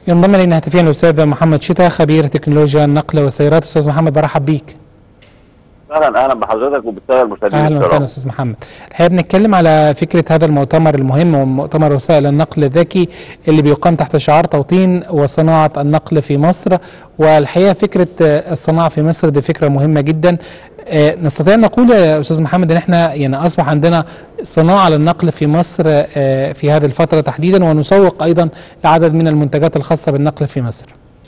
ينضم الينا هاتفيا الاستاذ محمد شتا خبير تكنولوجيا النقل والسيارات استاذ محمد برحب بيك اهلا اهلا بحضرتك وبالساده المشاهدين اهلا وسهلا استاذ محمد الحقيقه بنتكلم على فكره هذا المؤتمر المهم ومؤتمر وسائل النقل الذكي اللي بيقام تحت شعار توطين وصناعه النقل في مصر والحقيقه فكره الصناعه في مصر دي فكره مهمه جدا آه، نستطيع ان نقول يا استاذ محمد ان احنا يعني اصبح عندنا صناعه للنقل في مصر آه، في هذه الفتره تحديدا ونسوق ايضا لعدد من المنتجات الخاصه بالنقل في مصر.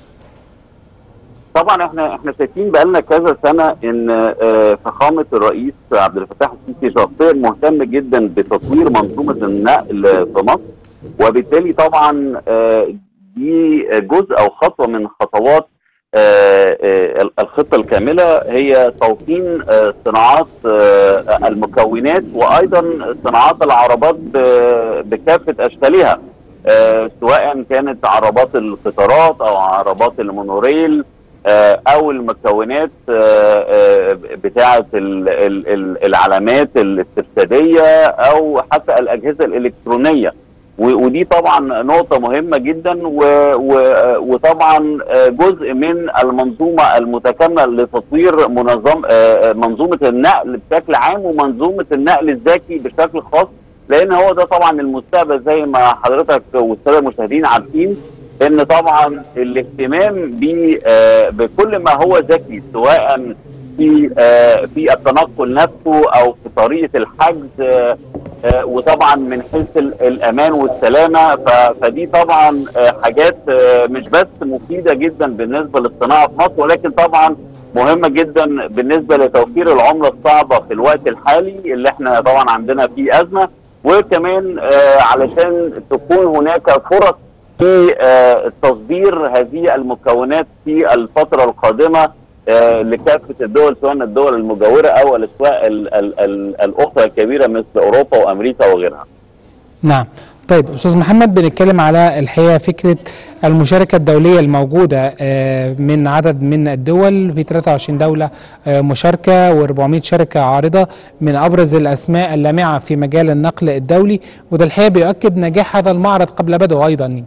طبعا احنا احنا شايفين بقالنا كذا سنه ان آه، فخامه الرئيس عبد الفتاح السيسي شخصيا مهتم جدا بتطوير منظومه النقل في مصر وبالتالي طبعا آه، دي جزء او خطوه من خطوات آه، آه، الخطه الكامله هي توطين آه، صناعات آه، المكونات وايضا صناعات العربات ب- بكافه اشكالها آه، سواء كانت عربات القطارات او عربات المونوريل آه، او المكونات آه، آه، بتاعه ال- ال- ال- العلامات الاسترشاديه او حتى الاجهزه الالكترونيه و- ودي طبعا نقطة مهمة جدا و و وطبعا آه، جزء من المنظومة المتكاملة لتطوير منظم آه، منظومة النقل بشكل عام ومنظومة النقل الذكي بشكل خاص لأن هو ده طبعا المستقبل زي ما حضرتك والسادة المشاهدين عارفين ان طبعا الاهتمام ب آه، بكل ما هو ذكي سواء في آه، في التنقل نفسه او في طريقه الحجز آه، آه، وطبعا من حيث ال- الامان والسلامه ف- فدي طبعا آه، حاجات آه، مش بس مفيده جدا بالنسبه للصناعه في مصر ولكن طبعا مهمه جدا بالنسبه لتوفير العمله الصعبه في الوقت الحالي اللي احنا طبعا عندنا فيه ازمه وكمان آه، علشان تكون هناك فرص في آه، تصدير هذه المكونات في الفتره القادمه آه، لكافه الدول سواء الدول المجاوره او الاسواق ال- ال- ال- الاخرى الكبيره مثل اوروبا وامريكا وغيرها. نعم طيب استاذ محمد بنتكلم على الحقيقه فكره المشاركه الدوليه الموجوده آه، من عدد من الدول في 23 دوله آه، مشاركه و400 شركه عارضه من ابرز الاسماء اللامعه في مجال النقل الدولي وده الحقيقه بيؤكد نجاح هذا المعرض قبل بدءه ايضا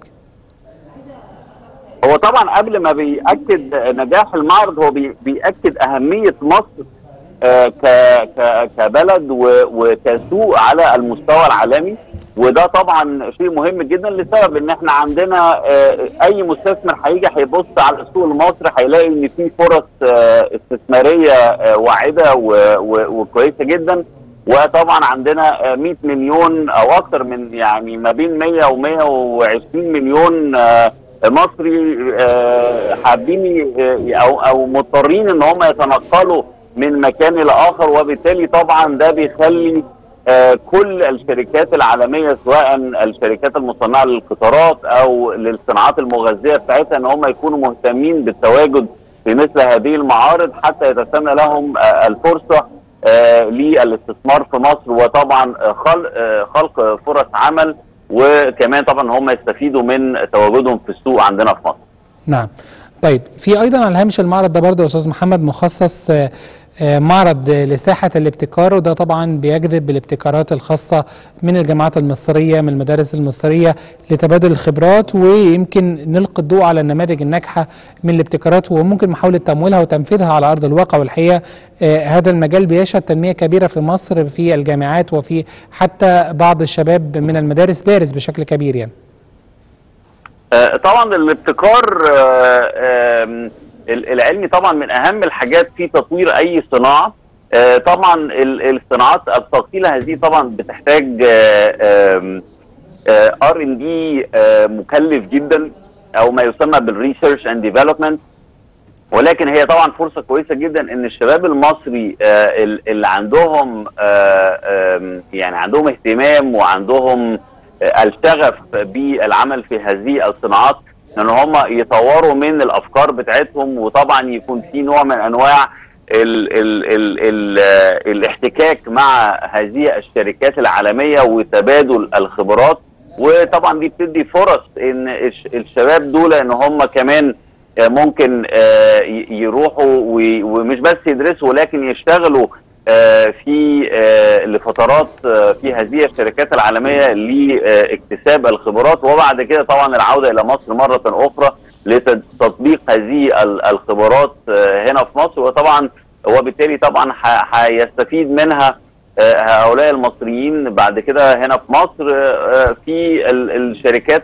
هو طبعا قبل ما بيأكد نجاح المعرض هو بي- بيأكد أهمية مصر آه، ك- ك- كبلد و- وكسوق على المستوى العالمي وده طبعا شيء مهم جدا لسبب ان احنا عندنا آه، اي مستثمر هيجي هيبص على السوق المصري هيلاقي ان في فرص آه، استثماريه آه، واعده و- و- وكويسه جدا وطبعا عندنا آه، 100 مليون او اكثر من يعني ما بين 100 و 120 مليون آه، مصري آه، حابين ي- او او مضطرين ان هم يتنقلوا من مكان الى اخر وبالتالي طبعا ده بيخلي آه، كل الشركات العالميه سواء الشركات المصنعه للقطارات او للصناعات المغذيه بتاعتها ان هم يكونوا مهتمين بالتواجد في مثل هذه المعارض حتى يتسنى لهم آه، الفرصه آه، للاستثمار في مصر وطبعا آه، خلق آه، خلق فرص عمل وكمان طبعا هم يستفيدوا من تواجدهم في السوق عندنا في مصر. نعم طيب في ايضا على هامش المعرض ده برضه يا استاذ محمد مخصص آه، آه، معرض آه، لساحه الابتكار وده طبعا بيجذب بالابتكارات الخاصه من الجامعات المصريه من المدارس المصريه لتبادل الخبرات ويمكن نلقي الضوء على النماذج الناجحه من الابتكارات وممكن محاوله تمويلها وتنفيذها على ارض الواقع والحقيقه آه، هذا المجال بيشهد تنميه كبيره في مصر في الجامعات وفي حتى بعض الشباب من المدارس بارز بشكل كبير يعني آه، طبعا الابتكار آه، آم، ال- العلمي طبعا من اهم الحاجات في تطوير اي صناعه آه، طبعا ال- الصناعات الثقيله هذه طبعا بتحتاج ار ان دي مكلف جدا او ما يسمى بالريسيرش اند ديفلوبمنت ولكن هي طبعا فرصه كويسه جدا ان الشباب المصري آه، ال- اللي عندهم آه، آم، يعني عندهم اهتمام وعندهم آه، الشغف بالعمل في هذه الصناعات ان هم يطوروا من الافكار بتاعتهم وطبعا يكون في نوع من انواع ال ال ال ال آه، الاحتكاك مع هذه الشركات العالميه وتبادل الخبرات وطبعا دي بتدي فرص ان الش- الشباب دول ان هم كمان آه، ممكن آه، ي- يروحوا وي- ومش بس يدرسوا ولكن يشتغلوا في لفترات في هذه الشركات العالميه لاكتساب الخبرات وبعد كده طبعا العوده الى مصر مره اخرى لتطبيق هذه الخبرات هنا في مصر وطبعا وبالتالي طبعا هيستفيد منها هؤلاء المصريين بعد كده هنا في مصر في الشركات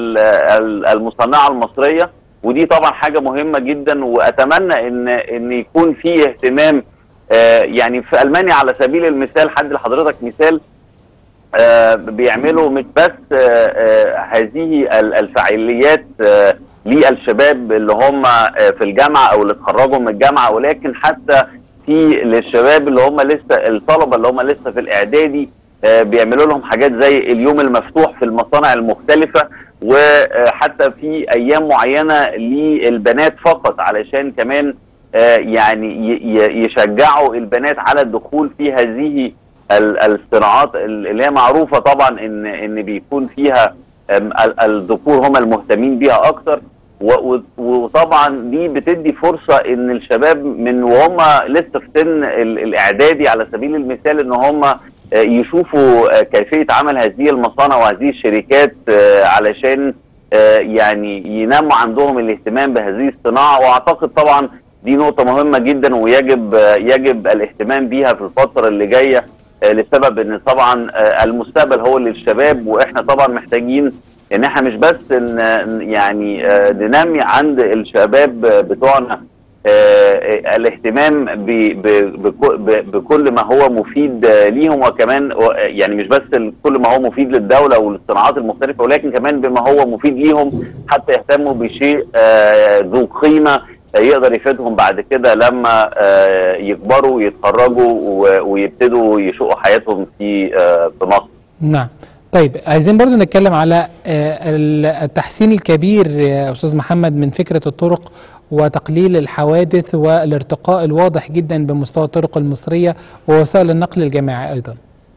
المصنعه المصريه ودي طبعا حاجه مهمه جدا واتمنى ان ان يكون في اهتمام يعني في المانيا على سبيل المثال حد لحضرتك مثال بيعملوا مش بس هذه الفعاليات للشباب اللي هم في الجامعه او اللي اتخرجوا من الجامعه ولكن حتى في للشباب اللي هم لسه الطلبه اللي هم لسه في الاعدادي بيعملوا لهم حاجات زي اليوم المفتوح في المصانع المختلفه وحتى في ايام معينه للبنات فقط علشان كمان يعني يشجعوا البنات على الدخول في هذه الصناعات اللي هي معروفه طبعا ان ان بيكون فيها الذكور هم المهتمين بيها اكتر وطبعا دي بتدي فرصه ان الشباب من وهم لسه في سن الاعدادي على سبيل المثال ان هم يشوفوا كيفيه عمل هذه المصانع وهذه الشركات علشان يعني ينموا عندهم الاهتمام بهذه الصناعه واعتقد طبعا دي نقطه مهمه جدا ويجب يجب الاهتمام بيها في الفتره اللي جايه لسبب ان طبعا المستقبل هو للشباب واحنا طبعا محتاجين ان احنا مش بس إن يعني ننمي عند الشباب بتوعنا الاهتمام بكل ما هو مفيد ليهم وكمان يعني مش بس كل ما هو مفيد للدوله والصناعات المختلفه ولكن كمان بما هو مفيد ليهم حتى يهتموا بشيء ذو قيمه يقدر يفيدهم بعد كده لما يكبروا ويتخرجوا ويبتدوا يشقوا حياتهم في في مصر. نعم. طيب عايزين برضو نتكلم على التحسين الكبير يا استاذ محمد من فكره الطرق وتقليل الحوادث والارتقاء الواضح جدا بمستوى الطرق المصريه ووسائل النقل الجماعي ايضا.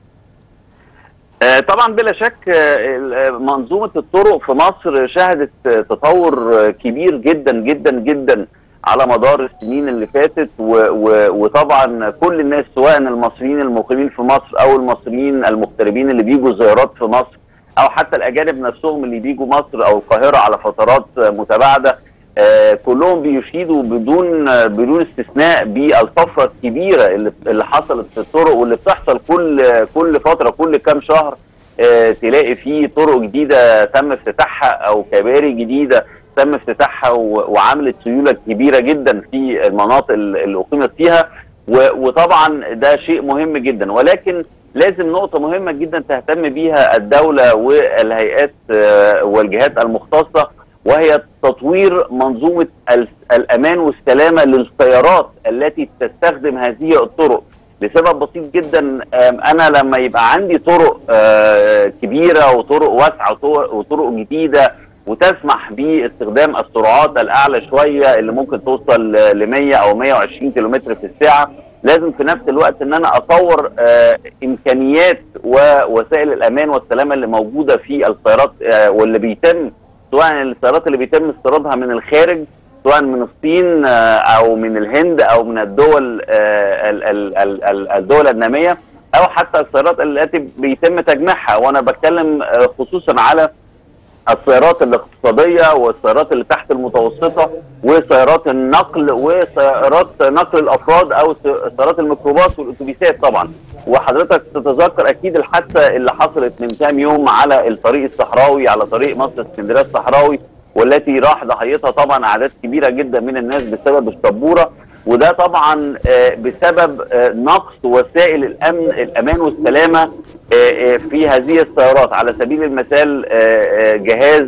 طبعا بلا شك منظومه الطرق في مصر شهدت تطور كبير جدا جدا جدا على مدار السنين اللي فاتت و و وطبعا كل الناس سواء المصريين المقيمين في مصر او المصريين المغتربين اللي بيجوا زيارات في مصر او حتى الاجانب نفسهم اللي بيجوا مصر او القاهره على فترات متباعده آه كلهم بيشيدوا بدون بدون استثناء بالطفره الكبيره اللي, اللي حصلت في الطرق واللي بتحصل كل كل فتره كل كام شهر آه تلاقي في طرق جديده تم افتتاحها او كباري جديده تم افتتاحها وعملت سيوله كبيره جدا في المناطق اللي اقيمت فيها وطبعا ده شيء مهم جدا ولكن لازم نقطه مهمه جدا تهتم بيها الدوله والهيئات والجهات المختصه وهي تطوير منظومه الامان والسلامه للسيارات التي تستخدم هذه الطرق لسبب بسيط جدا انا لما يبقى عندي طرق كبيره وطرق واسعه وطرق جديده وتسمح باستخدام السرعات الاعلى شويه اللي ممكن توصل ل 100 او 120 كيلومتر في الساعه لازم في نفس الوقت ان انا اطور آه امكانيات ووسائل الامان والسلامه اللي موجوده في السيارات آه واللي بيتم سواء السيارات اللي بيتم استيرادها من الخارج سواء من الصين آه او من الهند او من الدول الدول الناميه او حتى السيارات التي بيتم تجميعها وانا بتكلم خصوصا على السيارات الاقتصادية والسيارات اللي تحت المتوسطة وسيارات النقل وسيارات نقل الأفراد أو سيارات الميكروباص والأتوبيسات طبعا وحضرتك تتذكر أكيد الحادثة اللي حصلت من كام يوم على الطريق الصحراوي على طريق مصر اسكندرية الصحراوي والتي راح ضحيتها طبعا أعداد كبيرة جدا من الناس بسبب الشبورة وده طبعا بسبب نقص وسائل الامن الامان والسلامه في هذه السيارات على سبيل المثال جهاز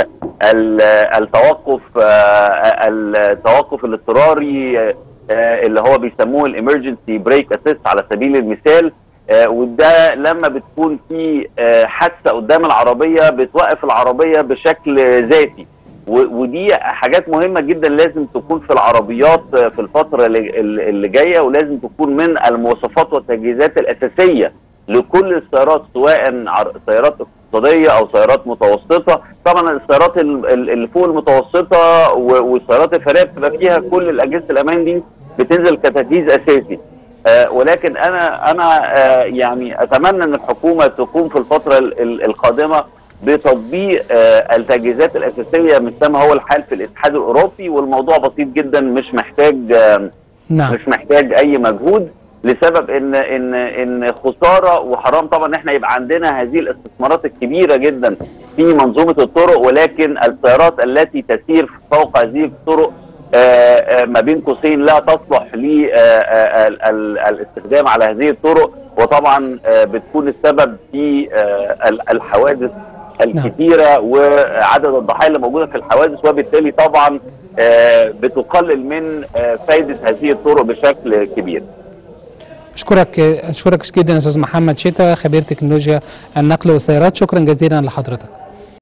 التوقف التوقف الاضطراري اللي هو بيسموه الامرجنسي بريك اسيست على سبيل المثال وده لما بتكون في حادثه قدام العربيه بتوقف العربيه بشكل ذاتي ودي حاجات مهمه جدا لازم تكون في العربيات في الفتره اللي جايه ولازم تكون من المواصفات والتجهيزات الاساسيه لكل السيارات سواء سيارات اقتصاديه او سيارات متوسطه طبعا السيارات اللي فوق المتوسطه والسيارات الفارغه بتبقى فيها كل الاجهزه الامان دي بتنزل كتجهيز اساسي آه ولكن انا انا آه يعني اتمنى ان الحكومه تقوم في الفتره ال- ال- القادمه بتطبيق آه التجهيزات الاساسيه مثل ما هو الحال في الاتحاد الاوروبي والموضوع بسيط جدا مش محتاج آه نعم مش محتاج اي مجهود لسبب ان ان ان خساره وحرام طبعا ان احنا يبقى عندنا هذه الاستثمارات الكبيره جدا في منظومه الطرق ولكن السيارات التي تسير فوق هذه الطرق آه، آه، ما بين قوسين لا تصلح للاستخدام على هذه الطرق وطبعا آه، بتكون السبب في آه، ال- الحوادث الكثيره وعدد الضحايا اللي موجوده في الحوادث وبالتالي طبعا آه، بتقلل من آه، فايده هذه الطرق بشكل كبير. اشكرك اشكرك جدا استاذ محمد شتا خبير تكنولوجيا النقل والسيارات شكرا جزيلا لحضرتك